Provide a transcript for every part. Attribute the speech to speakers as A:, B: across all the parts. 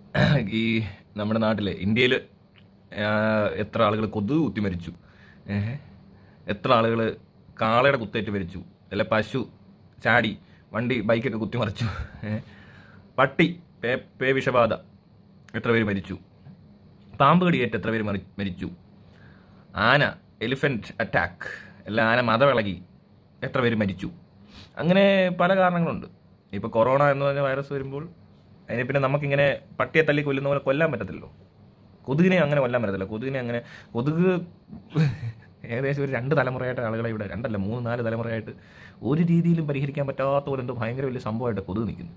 A: ഈ നമ്മുടെ നാട്ടിലെ ഇന്ത്യയിൽ എത്ര ആളുകൾ കൊതുക് കുത്തി മരിച്ചു ഏഹ്? എത്ര ആളുകൾ കാളയുടെ കുത്തേറ്റ് മരിച്ചു അല്ലെ പശു ചാടി വണ്ടി ബൈക്കൊക്കെ കുത്തി മറിച്ചു ഏഹ്? പട്ടി പേ പേ വിഷബാധ എത്ര പേര് മരിച്ചു പാമ്പ് കടിയേറ്റ് എത്ര പേര് മറി- മരിച്ചു ആന എലിഫന്റ് അറ്റാക്ക് അല്ല ആന മതവിളകി എത്ര പേര് മരിച്ചു അങ്ങനെ പല കാരണങ്ങളുണ്ട് ഇപ്പോൾ കൊറോണ എന്ന് പറഞ്ഞ വൈറസ് വരുമ്പോൾ അതിനെ പിന്നെ നമുക്കിങ്ങനെ പട്ടിയെ തല്ലി കൊല്ലുന്ന പോലെ കൊല്ലാൻ പറ്റത്തില്ലല്ലോ കൊതുകിനെ അങ്ങനെ കൊല്ലാൻ പറ്റത്തില്ല കൊതുകിനെ അങ്ങനെ കൊതുക് ഏകദേശം ഒരു രണ്ട് തലമുറയായിട്ട് ആളുകളെ ഇവിടെ രണ്ടല്ല മൂന്ന് നാല് തലമുറയായിട്ട് ഒരു രീതിയിലും പരിഹരിക്കാൻ പറ്റാത്ത പോലെ എന്തോ ഭയങ്കര വലിയ സംഭവമായിട്ട് കൊതുക് നിൽക്കുന്നു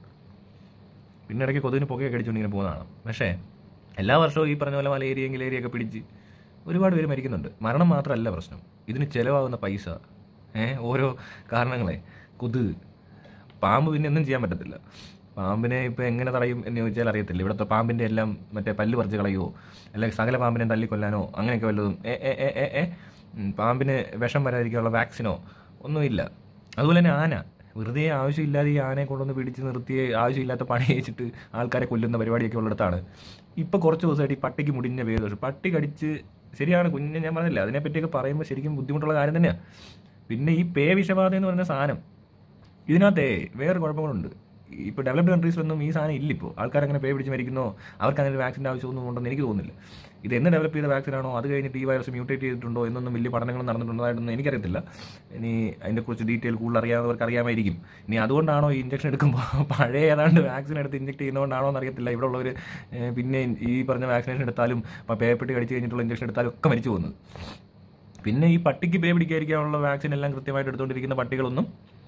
A: പിന്നെ ഇടയ്ക്ക് കൊതുകിന് പുകയൊക്കെ അടിച്ചുകൊണ്ട് ഇങ്ങനെ പോകുന്നതാണ് പക്ഷേ എല്ലാ വർഷവും ഈ പറഞ്ഞ പോലെ മലേരിയയും ഗിലേരിയൊക്കെ പിടിച്ച് ഒരുപാട് പേര് മരിക്കുന്നുണ്ട് മരണം മാത്രമല്ല പ്രശ്നം ഇതിന് ചിലവാകുന്ന പൈസ ഏഹ് ഓരോ കാരണങ്ങളെ കൊതുക് പാമ്പ് പിന്നെ ഒന്നും ചെയ്യാൻ പറ്റത്തില്ല പാമ്പിനെ ഇപ്പം എങ്ങനെ തടയും എന്ന് ചോദിച്ചാൽ അറിയത്തില്ല ഇവിടുത്തെ പാമ്പിൻ്റെ എല്ലാം മറ്റേ പല്ല് പറിച്ച് കളയുമോ അല്ലെങ്കിൽ സകല പാമ്പിനെ തല്ലിക്കൊല്ലാനോ അങ്ങനെയൊക്കെ വല്ലതും ഏ ഏ ഏ ഏ ഏ ഉം, പാമ്പിന് വിഷം വരാതിരിക്കാനുള്ള വാക്സിനോ ഒന്നുമില്ല അതുപോലെ തന്നെ ആന വെറുതെ ആവശ്യമില്ലാതെ ഈ ആനയെ കൊണ്ടുവന്ന് പിടിച്ച് നിർത്തി ആവശ്യമില്ലാത്ത പണി ചെയ്യിച്ചിട്ട് ആൾക്കാരെ കൊല്ലുന്ന പരിപാടിയൊക്കെ ഉള്ളിടത്താണ് ഇപ്പോൾ കുറച്ച് ദിവസമായിട്ട് ഈ പട്ടിക്ക് മുടിഞ്ഞ പേര് പട്ടി കടിച്ച് ശരിയാണ് കുഞ്ഞിനെ ഞാൻ പറഞ്ഞില്ല അതിനെപ്പറ്റിയൊക്കെ പറയുമ്പോൾ ശരിക്കും ബുദ്ധിമുട്ടുള്ള കാര്യം തന്നെയാണ് പിന്നെ ഈ പേ വിഷബാധ എന്ന് പറയുന്ന സാധനം ഇതിനകത്തെ വേറെ കുഴപ്പങ്ങളുണ്ട് ഇപ്പോൾ ഡെവലപ്ഡ് കൺട്രീസിലൊന്നും ഈ സാധനം ഇല്ല ഇപ്പോൾ ആൾക്കാർ അങ്ങനെ പേ പിടിച്ച് മരിക്കുന്നോ അവർക്ക് അങ്ങനെ വാക്സിൻ്റെ ആവശ്യമൊന്നും ഉണ്ടെന്ന് എനിക്ക് തോന്നുന്നില്ല ഇത് എന്ന് ഡെവലപ്പ് ചെയ്ത വാക്സിൻ ആണോ അത് കഴിഞ്ഞിട്ട് ഈ വൈറസ് മ്യൂട്ടേറ്റ് ചെയ്തിട്ടുണ്ടോ എന്നൊന്നും വലിയ പഠനങ്ങൾ നടന്നിട്ടുണ്ടതായിട്ടൊന്നും എനിക്കറിയത്തില്ല ഇനി അതിനെക്കുറിച്ച് ഡീറ്റെയിൽ കൂടുതൽ അറിയാവുന്നവർക്ക് അറിയാമായിരിക്കും ഇനി അതുകൊണ്ടാണോ ഈ ഇഞ്ചക്ഷൻ എടുക്കുമ്പോൾ പഴയ ഏതാണ്ട് വാക്സിൻ എടുത്ത് ഇഞ്ചക്ട് ചെയ്യുന്നതുകൊണ്ടാണോ എന്നറിയത്തില്ല ഇവിടെ ഉള്ളവർ പിന്നെ ഈ പറഞ്ഞ വാക്സിനേഷൻ എടുത്താലും ഇപ്പോൾ പേപ്പെട്ടി കടിച്ച് കഴിഞ്ഞിട്ടുള്ള ഇഞ്ചക്ഷൻ എടുത്താലും ഒക്കെ മരിച്ചു പോകുന്നത് പിന്നെ ഈ പട്ടിക്ക് പേ പിടിക്കാതിരിക്കാനുള്ള വാക്സിൻ എല്ലാം കൃത്യമായിട്ട് എടുത്തുകൊണ്ടിരിക്കുന്ന പട്ടികളൊന്നും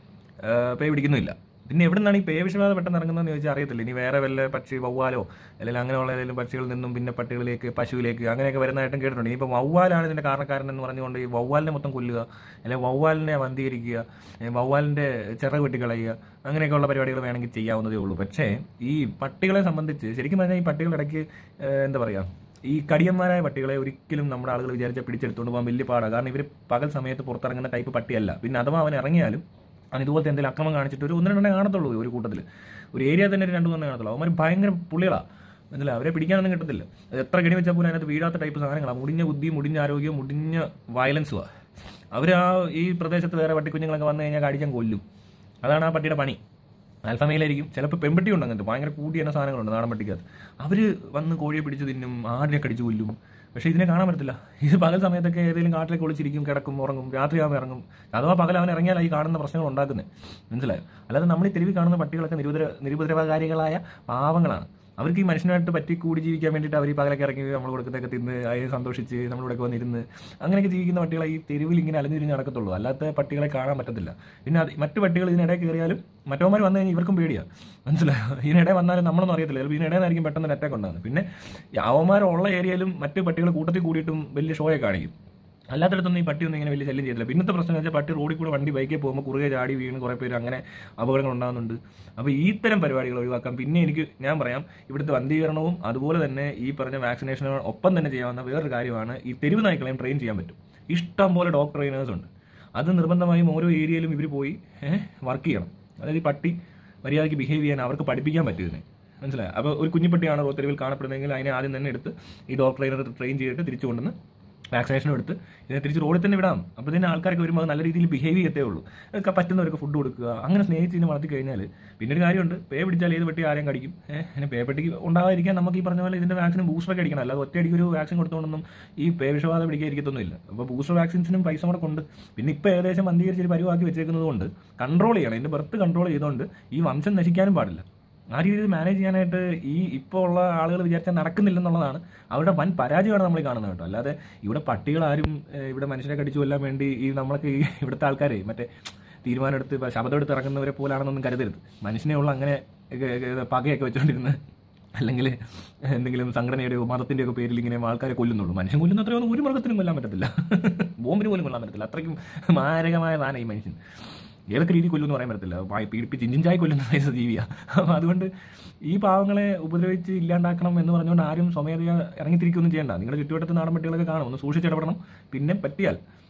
A: ആ, പേ പിടിക്കുന്നില്ല പിന്നെ എവിടെ നിന്നാണ് ഈ പേ വിഷബാധ പെട്ടെന്ന് ഇറങ്ങുന്നതെന്ന് ചോദിച്ചാൽ അറിയത്തില്ല ഇനി വേറെ വല്ല പക്ഷി വവ്വാലോ അല്ലെങ്കിൽ അങ്ങനെയുള്ള ഏതെങ്കിലും പക്ഷികളിൽ നിന്നും പിന്നെ പട്ടികളിലേക്ക് പശുവിലേക്ക് അങ്ങനെയൊക്കെ വരുന്നതായിട്ടും കേട്ടിട്ടുണ്ട് ഇനിയിപ്പോൾ വവ്വാലാണ് ഇതിൻ്റെ കാരണക്കാരൻ എന്ന് പറഞ്ഞുകൊണ്ട് ഈ വവ്വാലിനെ മൊത്തം കൊല്ലുക അല്ലെങ്കിൽ വവ്വാലിനെ വന്ധീകരിക്കുക ഏ, വവ്വാലിൻ്റെ ചിറക് വെട്ടിക്കളയുക അങ്ങനെയൊക്കെയുള്ള പരിപാടികൾ വേണമെങ്കിൽ ചെയ്യാവുന്നതേ ഉള്ളൂ പക്ഷേ ഈ പട്ടികളെ സംബന്ധിച്ച് ശരിക്കും പറഞ്ഞാൽ ഈ പട്ടികളുടെ ഇടയ്ക്ക് ഏ, എന്താ പറയുക ഈ കടിയന്മാരായ പട്ടികളെ ഒരിക്കലും നമ്മുടെ ആളുകൾ വിചാരിച്ച പിടിച്ചെടുത്തുകൊണ്ട് പോകാൻ വലിയ പാടാണ് കാരണം ഇവർ പകൽ സമയത്ത് പുറത്തിറങ്ങുന്ന ടൈപ്പ് പട്ടിയല്ല പിന്നെ അഥവാ അവൻ ഇറങ്ങിയാലും അവൻ ഇതുപോലത്തെ എന്തെങ്കിലും അക്രമം കാണിച്ചിട്ട് ഒരു ഒന്ന് രണ്ടെണ്ണേ കാണത്തുള്ളൂ ഒരു കൂട്ടത്തിൽ ഒരു ഏരിയ തന്നെ ഒരു രണ്ട് മൂന്നെണ്ണേ കാണത്തുള്ളൂ അവന്മാർ ഭയങ്കര പുള്ളികളാണ് മനസ്സിലായി അവരെ പിടിക്കാനൊന്നും കിട്ടത്തില്ല അത് എത്ര കെണി വെച്ചാൽ പോലും അതിനകത്ത് വീഴാത്ത ടൈപ്പ് സാധനങ്ങളാണ് മുടിഞ്ഞ ബുദ്ധി മുടിഞ്ഞ ആരോഗ്യം മുടിഞ്ഞ വയലൻസുമാണ് അവർ ആ ഈ പ്രദേശത്ത് വേറെ പട്ടിക്കുഞ്ഞുങ്ങളൊക്കെ വന്നു കഴിഞ്ഞാൽ കടിച്ചാൽ കൊല്ലും അതാണ് ആ പട്ടിയുടെ പണി ആൽഫമയിലായിരിക്കും ചിലപ്പോൾ പെൺപട്ടി ഉണ്ട് അങ്ങനത്തെ ഭയങ്കര കൂടിയ സാധനങ്ങളുണ്ട് നാടൻ പട്ടിക്കകത്ത് അവർ വന്ന് കോഴിയെ പിടിച്ച് തിന്നും ആടിനെ കടിച്ച് കൊല്ലും പക്ഷേ ഇതിനെ കാണാൻ പറ്റത്തില്ല ഇത് പകൽ സമയത്തൊക്കെ ഏതെങ്കിലും കാട്ടിലേക്ക് ഒളിച്ചിരിക്കും കിടക്കും ഉറങ്ങും രാത്രിയാകുമ്പോൾ ഇറങ്ങും അഥവാ പകൽ അവൻ ഇറങ്ങിയാൽ ഈ കാണുന്ന പ്രശ്നങ്ങൾ ഉണ്ടാക്കുന്നത് മനസ്സിലായോ അല്ലാതെ നമ്മൾ ഈ തെരുവിൽ കാണുന്ന പട്ടികളൊക്കെ നിരുപദ്ര നിരുപദ്രവകാരികളായ പാവങ്ങളാണ് അവർക്ക് ഈ മനുഷ്യനായിട്ട് പറ്റി കൂടി ജീവിക്കാൻ വേണ്ടിയിട്ട് അവർ ഈ പകലൊക്കെ ഇറങ്ങി നമ്മൾ കൊടുക്കുന്നതൊക്കെ തിന്ന് അതിന് സന്തോഷിച്ച് നമ്മളിവിടെ വന്നിരുന്ന് അങ്ങനെയൊക്കെ ജീവിക്കുന്ന പട്ടികളെ ഈ തെരുവിൽ ഇങ്ങനെ അലഞ്ഞിരിഞ്ഞ് നടക്കത്തുള്ളൂ അല്ലാത്ത പട്ടികളെ കാണാൻ പറ്റത്തില്ല പിന്നെ അത് മറ്റു പട്ടികൾ ഇതിനിടെ കയറിയാലും മറ്റവന്മാർ വന്നു കഴിഞ്ഞാൽ ഇവർക്കും പേടിയാണ് മനസ്സിലായോ ഇതിനിടെ വന്നാലും നമ്മളൊന്നും അറിയത്തില്ല ചിലപ്പോൾ ഇതിനിടയിലായിരിക്കും പെട്ടെന്ന് ഒരു അറ്റാക്ക് ഉണ്ടാകുന്നത് പിന്നെ ഈ അവന്മാരുള്ള ഏരിയയിലും മറ്റു പട്ടികൾ കൂട്ടത്തിൽ കൂടിയിട്ടും വലിയ ഷോയെ കാണിക്കും അല്ലാത്തടത്തൊന്നും ഈ പട്ടിയൊന്നും ഇങ്ങനെ വലിയ ശല്യം ചെയ്തില്ല പിന്നത്തെ പ്രശ്നം എന്ന് വെച്ചാൽ പട്ടി റോഡിൽ കൂടെ വണ്ടി ബൈക്കിൽ പോകുമ്പോൾ കുറുകെ ചാടി വീണ് കുറേ പേര് അങ്ങനെ അപകടങ്ങൾ ഉണ്ടാകുന്നുണ്ട് അപ്പോൾ ഈ ഇത്തരം പരിപാടികൾ ഒഴിവാക്കാം പിന്നെ എനിക്ക് ഞാൻ പറയാം ഇവിടുത്തെ വന്ധീകരണവും അതുപോലെ തന്നെ ഈ പറഞ്ഞ വാക്സിനേഷനും ഒപ്പം തന്നെ ചെയ്യാവുന്ന വേറൊരു കാര്യമാണ് ഈ തെരുവ് നായ്ക്കളെയും ട്രെയിൻ ചെയ്യാൻ പറ്റും ഇഷ്ടം പോലെ ഡോഗ് ട്രെയിനേഴ്സ് ഉണ്ട് അത് നിർബന്ധമായും ഓരോ ഏരിയയിലും ഇവർ പോയി വർക്ക് ചെയ്യണം അതായത് ഈ പട്ടി മര്യാദയ്ക്ക് ബിഹേവ് ചെയ്യാൻ അവർക്ക് പഠിപ്പിക്കാൻ പറ്റും ഇതിനെ മനസ്സിലായോ അപ്പോൾ ഒരു കുഞ്ഞിപ്പട്ടിയാണ് റോഡ് തെരുവിൽ കാണപ്പെടുന്നതെങ്കിൽ അതിനെ ആദ്യം തന്നെ എടുത്ത് ഈ ഡോഗ് ട്രെയിനർ ട്രെയിൻ ചെയ്തിട്ട് തിരിച്ചു കൊണ്ടുവന്ന് വാക്സിനേഷനും എടുത്ത് ഇതിനെ തിരിച്ച് റോഡിൽ തന്നെ വിടാം അപ്പോൾ തന്നെ ആൾക്കാർക്ക് വരുമ്പോൾ അത് നല്ല രീതിയിൽ ബിഹേവ് ചെയ്യത്തേ ഉള്ളൂ ഒക്കെ പറ്റുന്നവർക്ക് ഫുഡ് കൊടുക്കുക അങ്ങനെ സ്നേഹിച്ച് ഇതിനെ വളർത്തി കഴിഞ്ഞാൽ പിന്നെ ഒരു കാര്യമുണ്ട് പേ പിടിച്ചാൽ ഏത് പെട്ടി ആരെയും കടിക്കും ഏഹ് പിന്നെ പേ പെട്ടിക്ക് ഉണ്ടാകാതിരിക്കാൻ നമുക്ക് ഈ പറഞ്ഞ പോലെ ഇതിൻ്റെ വാക്സിനും ബൂസ്റ്ററൊക്കെ അടിക്കണം അല്ലാതെ ഒറ്റയടിക്ക് ഒരു വാക്സിൻ കൊടുത്തുകൊണ്ടൊന്നും ഈ പേ വിഷബാധ പിടിക്കാതിരിക്കത്തൊന്നുമില്ല അപ്പോൾ ബൂസ്റ്റർ വാക്സിൻസിനും പൈസ കൂടെ കൊണ്ട് പിന്നെ ഇപ്പോൾ ഏകദേശം അന്തീകരിച്ച് ഒരു പരിവാക്കി വെച്ചേക്കുന്നത് കൊണ്ട് കൺട്രോൾ ചെയ്യണം ഇതിൻ്റെ ബർത്ത് കൺട്രോൾ ചെയ്തുകൊണ്ട് ഈ വംശം നശിക്കാനും പാടില്ല ആ രീതിയിൽ മാനേജ് ചെയ്യാനായിട്ട് ഈ ഇപ്പോൾ ഉള്ള ആളുകൾ വിചാരിച്ചാൽ നടക്കുന്നില്ലെന്നുള്ളതാണ് അവരുടെ വൻ പരാജയമാണ് നമ്മൾ ഈ കാണുന്നത് കേട്ടോ അല്ലാതെ ഇവിടെ പട്ടികൾ ആരും ഏഹ്, ഇവിടെ മനുഷ്യനെ കടിച്ചു കൊല്ലാൻ വേണ്ടി ഈ നമ്മളൊക്കെ ഈ ഇവിടുത്തെ ആൾക്കാരെ മറ്റേ തീരുമാനം എടുത്ത് ഇപ്പൊ ശബ്ദം എടുത്ത് ഇറങ്ങുന്നവരെ പോലാണെന്നൊന്നും കരുതരുത് മനുഷ്യനെ ഉള്ള അങ്ങനെ ഏഹ്, ഏഹ്, പകയൊക്കെ വെച്ചുകൊണ്ടിരുന്ന് അല്ലെങ്കിൽ എന്തെങ്കിലും സംഘടനയുടെയോ മതത്തിൻ്റെയോ ഒക്കെ പേരിൽ ഇങ്ങനെ ആൾക്കാരെ കൊല്ലുന്നുള്ളൂ മനുഷ്യൻ കൊല്ലുന്ന അത്രയൊന്നും ഒരു മൃഗത്തിനും കൊല്ലാൻ പറ്റത്തില്ല ബോംബിന് പോലും കൊല്ലാൻ പറ്റത്തില്ല അത്രയ്ക്കും മാരകമായ സാധനം ഈ മനുഷ്യൻ ഏതൊക്കെ രീതി കൊല്ലുമെന്ന് പറയാൻ പറ്റത്തില്ല വായി പീഡിപ്പിച്ച് ഇഞ്ചിഞ്ചായി കൊല്ലുന്ന സൈസ് ജീവിയാണ് അപ്പോൾ അതുകൊണ്ട് ഈ പാവങ്ങളെ ഉപദ്രവിച്ച് ഇല്ലാണ്ടാക്കണം എന്ന് പറഞ്ഞുകൊണ്ട് ആരും സ്വമേധയാ ഇറങ്ങിത്തിരിക്കുകയൊന്നും ചെയ്യണ്ട നിങ്ങളുടെ ചുറ്റുവട്ടത്ത് നാടൻ പട്ടികളൊക്കെ കാണും ഒന്ന് സൂക്ഷിച്ചിടപെടണം പിന്നെ പറ്റിയാൽ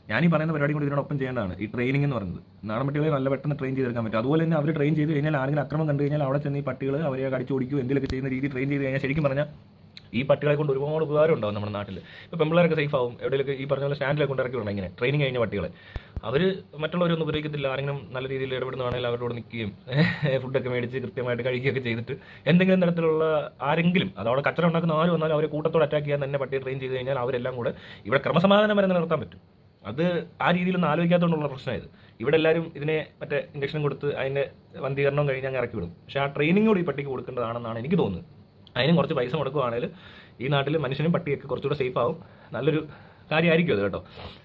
A: ഞാൻ ഈ പറയുന്ന പരിപാടി കൂടി ഇതിനോടൊപ്പം ചെയ്യേണ്ടതാണ് ഈ ട്രെയിനിങ് എന്ന് പറയുന്നത് നാടൻ പട്ടികളെ നല്ല പെട്ടെന്ന് ട്രെയിൻ ചെയ്തെടുക്കാൻ പറ്റും അതുപോലെ തന്നെ അവർ ട്രെയിൻ ചെയ്ത് കഴിഞ്ഞാൽ ആരെങ്കിലും അക്രമം കണ്ടു കഴിഞ്ഞാൽ അവിടെ ചെന്ന് ഈ പട്ടികൾ അവരെ കടിച്ചു ഓടിക്കുകയോ എന്തെങ്കിലുമൊക്കെ ചെയ്യുന്ന രീതി ട്രെയിൻ ചെയ്ത് കഴിഞ്ഞാൽ ശരിക്കും പറഞ്ഞാൽ ഈ പട്ടികളെ കൊണ്ട് ഒരുപാട് ഉപകാരം ഉണ്ടാവും നമ്മുടെ നാട്ടിൽ ഇപ്പോൾ പെമ്പിള്ളേരൊക്കെ സേഫ് ആവും എവിടെയൊക്കെ ഈ പറഞ്ഞ പോലെ സ്റ്റാൻഡിലൊക്കെ കൊണ്ട് ഇറക്കി വിടണം ഇങ്ങനെ ട്രെയിനിങ് കഴിഞ്ഞ പട്ടികളെ അവർ മറ്റുള്ളവരൊന്നും ഉപയോഗിക്കത്തില്ല ആരെങ്കിലും നല്ല രീതിയിൽ ഇടപെടുന്നതാണെങ്കിൽ അവരോട് നിൽക്കുകയും ഫുഡൊക്കെ മേടിച്ച് കൃത്യമായിട്ട് കഴിക്കുകയൊക്കെ ചെയ്തിട്ട് എന്തെങ്കിലും തരത്തിലുള്ള ആരെങ്കിലും അത് അവിടെ കച്ചറ ഉണ്ടാക്കുന്ന ആരും വന്നാലും അവരെ കൂട്ടത്തോടെ അറ്റാക്ക് ചെയ്യാൻ തന്നെ പട്ടിയെ ട്രെയിൻ ചെയ്ത് കഴിഞ്ഞാൽ അവരെല്ലാം കൂടെ ഇവിടെ ക്രമസമാധാനം വരെ നിലനിർത്താൻ പറ്റും അത് ആ രീതിയിലൊന്നും ആലോചിക്കാത്തതുകൊണ്ടുള്ള പ്രശ്നമായത് ഇവിടെ എല്ലാവരും ഇതിനെ മറ്റേ ഇഞ്ചക്ഷൻ കൊടുത്ത് അതിന്റെ വന്ധീകരണം കഴിഞ്ഞ് അങ്ങ് ഇറക്കി വിടും പക്ഷേ ആ ട്രെയിനിങ് കൂടി ഈ പട്ടിക്ക് കൊടുക്കേണ്ടതാണെന്നാണ് എനിക്ക് തോന്നുന്നത് അതിനും കുറച്ച് പൈസ മുടക്കുവാണെങ്കിൽ ഈ നാട്ടിൽ മനുഷ്യനും പട്ടിയൊക്കെ കുറച്ചുകൂടെ സേഫ് ആവും നല്ലൊരു കാര്യമായിരിക്കും അത് കേട്ടോ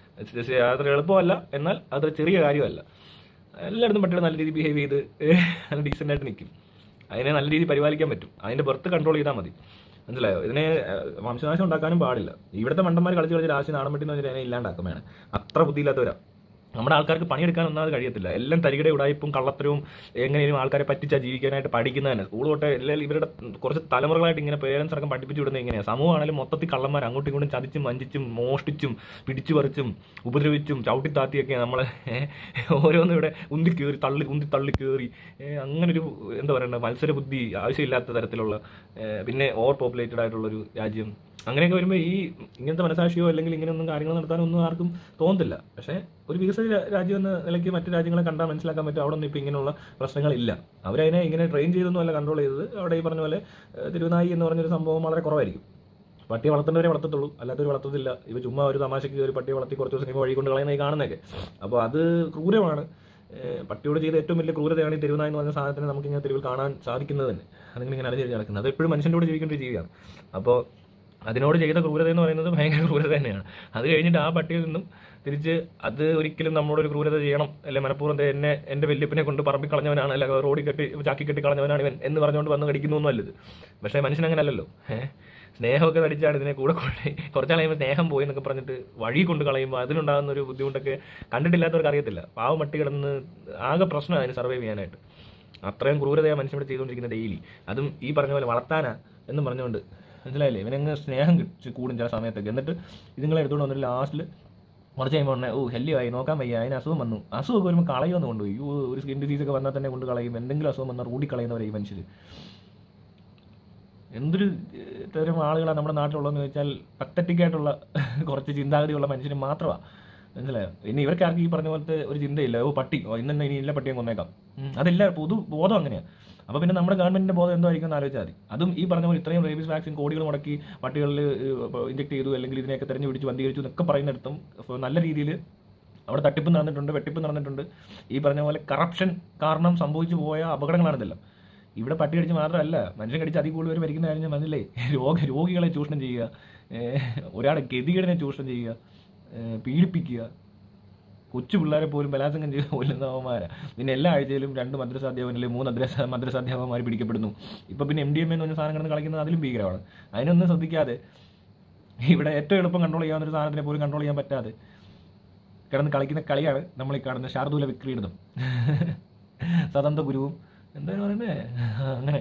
A: അത്ര എളുപ്പമല്ല എന്നാൽ അത് ചെറിയ കാര്യമല്ല എല്ലായിടത്തും പട്ടികൾ നല്ല രീതിയിൽ ബിഹേവ് ചെയ്ത് നല്ല ഡീസൻ്റ് ആയിട്ട് നിൽക്കും അതിനെ നല്ല രീതിയിൽ പരിപാലിക്കാൻ പറ്റും അതിന്റെ ബർത്ത് കൺട്രോൾ ചെയ്താൽ മതി മനസ്സിലായോ ഇതിനെ ഏഹ്, വംശനാശം ഉണ്ടാക്കാനും പാടില്ല ഇവിടുത്തെ മണ്ടന്മാർ കളിച്ച് കളിച്ച് രാശി നാടൻ പറ്റി എന്ന് പറഞ്ഞാൽ അതിനെ ഇല്ലാണ്ടാക്കും വേണം അത്ര ബുദ്ധിയില്ലാത്തവരാ നമ്മുടെ ആൾക്കാർക്ക് പണിയെടുക്കാൻ ഒന്നാമത് കഴിയത്തില്ല എല്ലാം തരികിടെ ഉടായ്പും കള്ളത്തരവും എങ്ങനെയും ആൾക്കാരെ പറ്റിച്ചാ ജീവിക്കാനായിട്ട് പഠിക്കുന്നത് തന്നെ സ്കൂൾ തൊട്ട് എല്ലാം ഇവരുടെ കുറച്ച് തലമുറകളായിട്ട് ഇങ്ങനെ പേരൻസ് അടക്കം പഠിപ്പിച്ചു വിടുന്നത് എങ്ങനെയാണ് സമൂഹമാണെങ്കിലും മൊത്തത്തിൽ കള്ളന്മാർ അങ്ങോട്ടും ഇങ്ങോട്ടും ചതിച്ചും വഞ്ചിച്ചും മോഷ്ടിച്ചും പിടിച്ചു പറിച്ചും ഉപദ്രവിച്ചും ചവിട്ടിത്താത്തിയൊക്കെ നമ്മളെ ഏഹ്, ഓരോന്നും ഇവിടെ ഉന്തി കയറി തള്ളി ഉന്തി തള്ളി കയറി ഏഹ്, അങ്ങനൊരു എന്താ പറയണ്ട മത്സര ബുദ്ധി ആവശ്യമില്ലാത്ത തരത്തിലുള്ള ഏഹ്, പിന്നെ ഓവർ പോപ്പുലേറ്റഡ് ആയിട്ടുള്ളൊരു രാജ്യം അങ്ങനെയൊക്കെ വരുമ്പോൾ ഈ ഇങ്ങനത്തെ മനസാക്ഷിയോ അല്ലെങ്കിൽ ഇങ്ങനെയൊന്നും കാര്യങ്ങൾ നടത്താനൊന്നും ആർക്കും തോന്നത്തില്ല പക്ഷേ ഒരു വികസിത രാ- രാജ്യം എന്ന നിലയ്ക്ക് മറ്റു രാജ്യങ്ങളെ കണ്ടാൽ മനസ്സിലാക്കാൻ പറ്റും അവിടെ ഒന്നും ഇപ്പോൾ ഇങ്ങനെയുള്ള പ്രശ്നങ്ങളില്ല അവരതിനെ ഇങ്ങനെ ട്രെയിൻ ചെയ്തൊന്നും അല്ല കൺട്രോൾ ചെയ്തത് അവിടെ ഈ പറഞ്ഞ പോലെ ഏഹ്, തിരുനായി എന്ന് പറഞ്ഞൊരു സംഭവം വളരെ കുറവായിരിക്കും പട്ടിയെ വളർത്തേണ്ടവരെ വളർത്തത്തുള്ളൂ അല്ലാത്തവർ വളർത്തത്തില്ല ഇവ ചുമ്മാ ഒരു തമാശയ്ക്ക് ഒരു പട്ടിയെ വളർത്തി കുറച്ച് ദിവസം കഴിയുമ്പോൾ വഴി കൊണ്ട് കളയുന്ന ഈ കാണുന്നതൊക്കെ അപ്പോൾ അത് ക്രൂരമാണ് ഏഹ് പട്ടിയോട് ചെയ്ത ഏറ്റവും വലിയ ക്രൂരതയാണ് ഈ തെരുവുനായ എന്ന് പറഞ്ഞ സാധനത്തിന് നമുക്ക് ഇങ്ങനെ തെരുവിൽ കാണാൻ സാധിക്കുന്നത് തന്നെ അതിങ്ങനെ ഇങ്ങനെ അലഞ്ഞു നടക്കുന്നത് അത് എപ്പോഴും മനുഷ്യൻ്റെ കൂടെ ജീവിക്കേണ്ട ഒരു ജീവിയാണ് അപ്പോൾ അതിനോട് ചെയ്ത ക്രൂരത എന്ന് പറയുന്നത് ഭയങ്കര ക്രൂരത തന്നെയാണ് അത് കഴിഞ്ഞിട്ട് ആ പട്ടിയിൽ നിന്നും തിരിച്ച് അത് ഒരിക്കലും നമ്മളോട് ഒരു ക്രൂരത ചെയ്യണം അല്ലെ മനഃപൂർവ്വം ദേ എന്നെ എൻ്റെ വല്യപ്പനെ കൊണ്ട് പറമ്പി കളഞ്ഞവനാണ് അല്ല റോഡിൽ കെട്ടി ചാക്കി കെട്ടി കളഞ്ഞവനാണ് ഇവൻ എന്ന് പറഞ്ഞുകൊണ്ട് വന്ന് കടിക്കുന്നൊന്നും അല്ലത് പക്ഷേ മനുഷ്യൻ അങ്ങനെ അല്ലല്ലോ ഏഹ് സ്നേഹമൊക്കെ നടിച്ചാണ് ഇതിനെ കൂടെ കൊണ്ട് കുറച്ചാൾ കഴിയുമ്പോൾ സ്നേഹം പോയി എന്നൊക്കെ പറഞ്ഞിട്ട് വഴി കൊണ്ട് കളയുമ്പോൾ അതിനുണ്ടാകുന്ന ഒരു ബുദ്ധിമുട്ടൊക്കെ കണ്ടിട്ടില്ലാത്തവർക്ക് അറിയത്തില്ല പാവം പട്ടി കിടന്ന് ആകെ പ്രശ്നമാണ് അതിന് സർവൈവ് ചെയ്യാനായിട്ട് അത്രയും ക്രൂരതയാണ് മനുഷ്യൻ ഇവിടെ ചെയ്തുകൊണ്ടിരിക്കുന്നത് ഡെയിലി അതും ഈ പറഞ്ഞ പോലെ വളർത്താനാ എന്ന് പറഞ്ഞുകൊണ്ട് മനസ്സിലായില്ലേ ഇവനങ്ങ് സ്നേഹം കിട്ടി കൂടും ചില സമയത്തൊക്കെ എന്നിട്ട് ഇതുങ്ങളെ എടുത്തുകൊണ്ട് വന്നിട്ട് ലാസ്റ്റിൽ കുറച്ച് കഴിയുമ്പോൾ ഉടനെ ഓ ഹെല്ലിയായി നോക്കാൻ വയ്യ അതിന് അസുഖം വന്നു അസുഖമൊക്കെ വരുമ്പോൾ കളയുമെന്ന് കൊണ്ടുപോയി അയ്യോ ഒരു സ്കിൻ ഡിസീസ് ഒക്കെ വന്നാൽ തന്നെ കൊണ്ട് കളയും എന്തെങ്കിലും അസുഖം വന്നാൽ റൂഡി കളയുന്നവരെ ഈ മനുഷ്യർ എന്തൊരു ഏഹ്, തരം ആളുകളാണ് നമ്മുടെ നാട്ടിലുള്ളതെന്ന് വെച്ചാൽ പത്തറ്റിക് ആയിട്ടുള്ള കുറച്ച് ചിന്താഗതിയുള്ള മനുഷ്യന് മാത്രമാണ് മനസ്സിലായോ ഇനി ഇവർക്ക് ആർക്കും ഈ പറഞ്ഞ പോലത്തെ ഒരു ചിന്തയില്ല ഓ പട്ടി ഓ ഇന്നെ ഇനി ഇല്ല പട്ടിയെ കൊന്നേക്കാം ഉം, അതില്ല പൊതു ബോധം അങ്ങനെയാണ് അപ്പോൾ പിന്നെ നമ്മുടെ ഗവൺമെന്റിന്റെ ബോധം എന്തോ ആയിരിക്കും എന്ന് ആലോചിച്ചാൽ മതി അതും ഈ പറഞ്ഞ പോലെ ഇത്രയും റേബീസ് വാക്സിൻ കോടികൾ മുടക്കി പട്ടികളിൽ ഇഞ്ചെക്ട് ചെയ്തു അല്ലെങ്കിൽ ഇതിനെയൊക്കെ തെരഞ്ഞു പിടിച്ച് വന്ധീകരിച്ചു എന്നൊക്കെ പറയുന്നിടത്തും അപ്പോൾ നല്ല രീതിയിൽ അവിടെ തട്ടിപ്പ് നടന്നിട്ടുണ്ട് വെട്ടിപ്പ് നടന്നിട്ടുണ്ട് ഈ പറഞ്ഞ പോലെ കറപ്ഷൻ കാരണം സംഭവിച്ചു പോയ അപകടങ്ങളാണ് ഇതെല്ലാം ഇവിടെ പട്ടി കടിച്ച് മാത്രമല്ല മനുഷ്യൻ കടിച്ച് അതിൽ കൂടുതൽ പേര് മരിക്കുന്ന കാര്യം ഞാൻ മനസ്സിലേ രോഗ രോഗികളെ ചൂഷണം ചെയ്യുക ഏഹ് ഒരാളെ ഗതികേടിനെ ചൂഷണം ചെയ്യുക ഏഹ് പീഡിപ്പിക്കുക കൊച്ചു പിള്ളേരെ പോലും ബലാത്സംഗം ചെയ്ത് കൊല്ലുന്നവന്മാരാ പിന്നെ എല്ലാ ആഴ്ചയിലും രണ്ട് മദ്രസ അധ്യാപകനിൽ മൂന്ന് മദ്രസ മദ്രസ അധ്യാപകന്മാർ പിടിക്കപ്പെടുന്നു ഇപ്പൊ പിന്നെ എം ഡി എം എന്ന് പറഞ്ഞ സാധനം കിടന്ന് കളിക്കുന്നത് അതിലും ഭീകരമാണ് അതിനൊന്നും ശ്രദ്ധിക്കാതെ ഇവിടെ ഏറ്റവും എളുപ്പം കൺട്രോൾ ചെയ്യാവുന്ന ഒരു സാധനത്തിനെ പോലും കൺട്രോൾ ചെയ്യാൻ പറ്റാതെ കിടന്ന് കളിക്കുന്ന കളിയാണ് നമ്മൾ ഈ കാണുന്ന ശാർദൂല വിക്രീഡിതം സദന്ത ഗുരുവും എന്തായാലും പറയുന്നേ അങ്ങനെ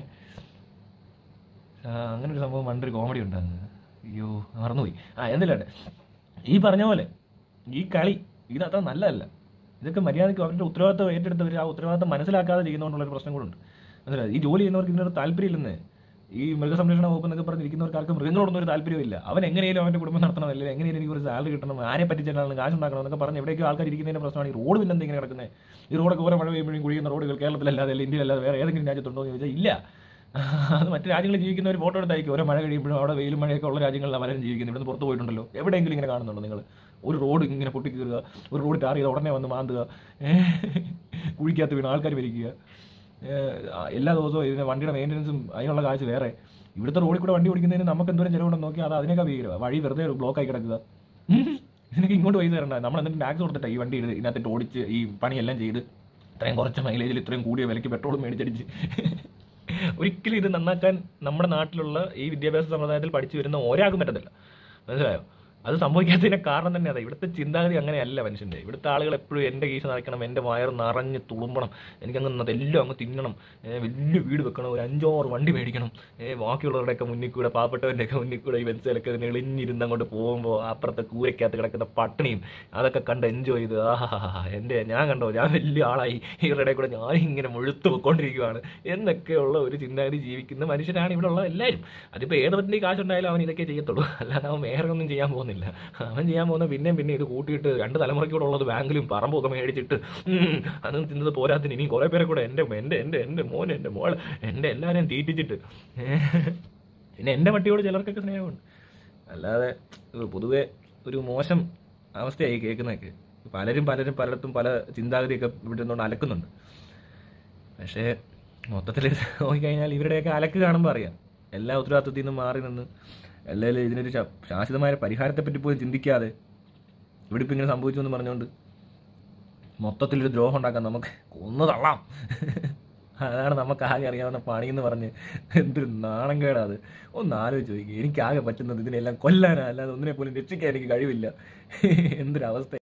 A: ആ, അങ്ങനെ ഒരു സംഭവം പണ്ടൊരു കോമഡി ഉണ്ടാകുന്നത് അയ്യോ മറന്നുപോയി ആ എന്തില്ലാട്ടെ ഈ പറഞ്ഞ പോലെ ഈ കളി ഇതത്ര നല്ലതല്ല ഇതൊക്കെ മര്യാദയ്ക്ക് അവരുടെ ഉത്തരവാദിത്തം ഏറ്റെടുത്തവർ ആ ഉത്തരവാദിത്തം മനസ്സിലാക്കാതെ ചെയ്യുന്നതുകൊണ്ടുള്ളൊരു പ്രശ്നം കൂടുണ്ട് മനസ്സിലായി ഈ ജോലി ചെയ്യുന്നവർക്ക് ഇതിനൊരു താല്പര്യമില്ലെന്ന് ഈ മൃഗസംരക്ഷണ വകുപ്പ് എന്നൊക്കെ പറഞ്ഞിരിക്കുന്നവർക്ക് ആർക്കും മൃഗങ്ങളോടൊന്നും ഒരു താല്പര്യമില്ല അവൻ എങ്ങനെയും അവന്റെ കുടുംബം നടത്തണം അല്ലെങ്കിൽ എങ്ങനെയും എനിക്ക് ഒരു സാലറി കിട്ടണം ആരെ പറ്റിച്ചാലും കാശ് ഉണ്ടാക്കണം എന്നൊക്കെ പറഞ്ഞ് എവിടെയൊക്കെ ആൾക്കാർ ഇരിക്കുന്നതിന്റെ പ്രശ്നമാണ് ഈ റോഡ് പിന്നെ എന്തെങ്കിലും കിടക്കുന്നത് ഈ റോഡൊക്കെ ഓരോ മഴ പെയ്യുമ്പോഴും കുഴിയുന്ന റോഡുകൾ കേരളത്തിലല്ലാതെ അല്ലെങ്കിൽ ഇന്ത്യയിലല്ലാതെ വേറെ ഏതെങ്കിലും രാജ്യത്തുണ്ടോ എന്ന് ചോദിച്ചാൽ ഇല്ല അത് മറ്റു രാജ്യങ്ങളിൽ ജീവിക്കുന്ന ഒരു ഫോട്ടോ എടുത്തായിരിക്കും ഓരോ മഴ കഴിയുമ്പോഴും അവിടെ വെയിലും മഴയൊക്കെ ഉള്ള രാജ്യങ്ങളിലാണ് പലരും ജീവിക്കുന്നത് ഇവിടുന്ന് പുറത്ത് പോയിട്ടുണ്ടല്ലോ എവിടെയെങ്കിലും ഇങ്ങനെ കാണുന്നുണ്ടോ നിങ്ങൾ ഒരു റോഡ് ഇങ്ങനെ പൊട്ടിക്കീറുക ഒരു റോഡ് ടാർ ചെയ്ത് ഉടനെ വന്ന് മാന്തുക ഏഹ് കുഴിക്കകത്ത് വീണ് ആൾക്കാർ മരിക്കുക ഏഹ് എല്ലാ ദിവസവും ഇതിന് വണ്ടിയുടെ മെയിൻ്റനൻസും അതിനുള്ള കാശ് വേറെ ഇവിടുത്തെ റോഡിൽ കൂടെ വണ്ടി ഓടിക്കുന്നതിന് നമുക്ക് എന്തോരം ചിലവുണ്ടെന്ന് നോക്കി അത് അതിനൊക്കെ ഭീകരമാണ് വഴി വെറുതെ ബ്ലോക്ക് ആയി കിടക്കുക ഉം. ഇതിനൊക്കെ ഇങ്ങോട്ട് പൈസ തരണ്ട നമ്മൾ എന്നിട്ട് ടാക്സ് കൊടുത്തിട്ടാ ഈ വണ്ടി എടുത്ത് ഇതിനകത്തിട്ട് ഓടിച്ച് ഈ പണിയെല്ലാം ചെയ്ത് ഇത്രയും കുറച്ച് മൈലേജിൽ ഇത്രയും കൂടിയ വിലയ്ക്ക് പെട്രോൾ മേടിച്ചടിച്ച് ഒരിക്കലും ഇത് നന്നാക്കാൻ നമ്മുടെ നാട്ടിലുള്ള ഈ വിദ്യാഭ്യാസ സമ്പ്രദായത്തിൽ പഠിച്ചു വരുന്ന ഒരാൾക്കും പറ്റത്തില്ല മനസ്സിലായോ അത് സംഭവിക്കാത്തതിന്റെ കാരണം തന്നെ അതാ ഇവിടുത്തെ ചിന്താഗതി അങ്ങനെയല്ല മനുഷ്യന്റെ ഇവിടുത്തെ ആളുകൾ എപ്പോഴും എൻ്റെ കേസ് നിറയ്ക്കണം എൻ്റെ വയറ് നിറഞ്ഞ് തുളുമ്പണം എനിക്കങ്ങ് അതെല്ലാം അങ്ങ് തിന്നണം ഏ, വലിയ വീട് വെക്കണം ഒരു അഞ്ചോറ് വണ്ടി മേടിക്കണം ഏ, ബാക്കിയുള്ളവരുടെയൊക്കെ മുന്നിൽ കൂടെ പാവപ്പെട്ടവൻ്റെയൊക്കെ മുന്നിൽ കൂടെ ഈ ബെൻസിലൊക്കെ ഇതിന് എളിഞ്ഞിരുന്ന് അങ്ങോട്ട് പോകുമ്പോൾ അപ്പുറത്തെ കൂരയ്ക്കകത്ത് കിടക്കുന്ന പട്ടിണിയും അതൊക്കെ കണ്ട് എൻജോയ് ചെയ്ത് ആഹാ എൻ്റെ ഞാൻ കണ്ടോ ഞാൻ വലിയ ആളായി ഇവരുടെ കൂടെ ഞാൻ ഇങ്ങനെ മുഴുത്തു പൊയ്ക്കൊണ്ടിരിക്കുകയാണ് എന്നൊക്കെയുള്ള ഒരു ചിന്താഗതി ജീവിക്കുന്ന മനുഷ്യരാണ് ഇവിടെ ഉള്ള എല്ലാവരും അതിപ്പോൾ ഏത് പറ്റി കാശുണ്ടായാലും അവൻ ഇതൊക്കെ ചെയ്യത്തുള്ളൂ അല്ലാതെ അവൻ വേറെ ഒന്നും ചെയ്യാൻ പോകുന്നില്ല അവൻ ചെയ്യാൻ പോകുന്ന പിന്നെയും പിന്നെ ഇത് കൂട്ടിയിട്ട് രണ്ട് തലമുറയ്ക്കൂടെ ഉള്ളത് ബാങ്കിലും പറമ്പൊക്കെ മേടിച്ചിട്ട് ഉം, അതൊന്നും തിന്നത് പോരാത്തിന് ഇനിയും കുറേ പേരെ കൂടെ എൻ്റെ എൻ്റെ എൻ്റെ എൻ്റെ മോൻ എൻ്റെ മോൾ എൻ്റെ എല്ലാവരെയും തീറ്റിച്ചിട്ട് പിന്നെ എൻ്റെ പട്ടിയോട് ചിലർക്കൊക്കെ സ്നേഹമുണ്ട് അല്ലാതെ ഇത് പൊതുവെ ഒരു മോശം അവസ്ഥയായി കേൾക്കുന്നതൊക്കെ പലരും പലരും പലയിടത്തും പല ചിന്താഗതിയൊക്കെ ഇവിടെ നിന്നുകൊണ്ട് അലക്കുന്നുണ്ട് പക്ഷേ മൊത്തത്തിൽ നോക്കിക്കഴിഞ്ഞാൽ ഇവരുടെയൊക്കെ അലക്ക് കാണുമ്പോൾ അറിയാം എല്ലാ ഉത്തരവാദിത്വത്തിൽ നിന്നും മാറി നിന്ന് അല്ലെങ്കിൽ ഇതിനൊരു ശ- ശാശ്വതമായ പരിഹാരത്തെപ്പറ്റി പോലും ചിന്തിക്കാതെ ഇവിടെ ഇപ്പം ഇങ്ങനെ സംഭവിച്ചു എന്ന് പറഞ്ഞുകൊണ്ട് മൊത്തത്തിലൊരു ദ്രോഹം ഉണ്ടാക്കാൻ നമുക്ക് കൊന്നു തള്ളാം അതാണ് നമുക്ക് ആകെ അറിയാവുന്ന പണി എന്ന് പറഞ്ഞ് എന്തൊരു നാണം കേടാ അത് ഒന്ന് ആലോചിച്ച് നോക്കി എനിക്ക് ആകെ പറ്റുന്നത് ഇതിനെല്ലാം കൊല്ലാനാ അല്ലാതെ ഒന്നിനെ പോലും രക്ഷിക്കാൻ എനിക്ക് കഴിവില്ല എന്തൊരവസ്ഥ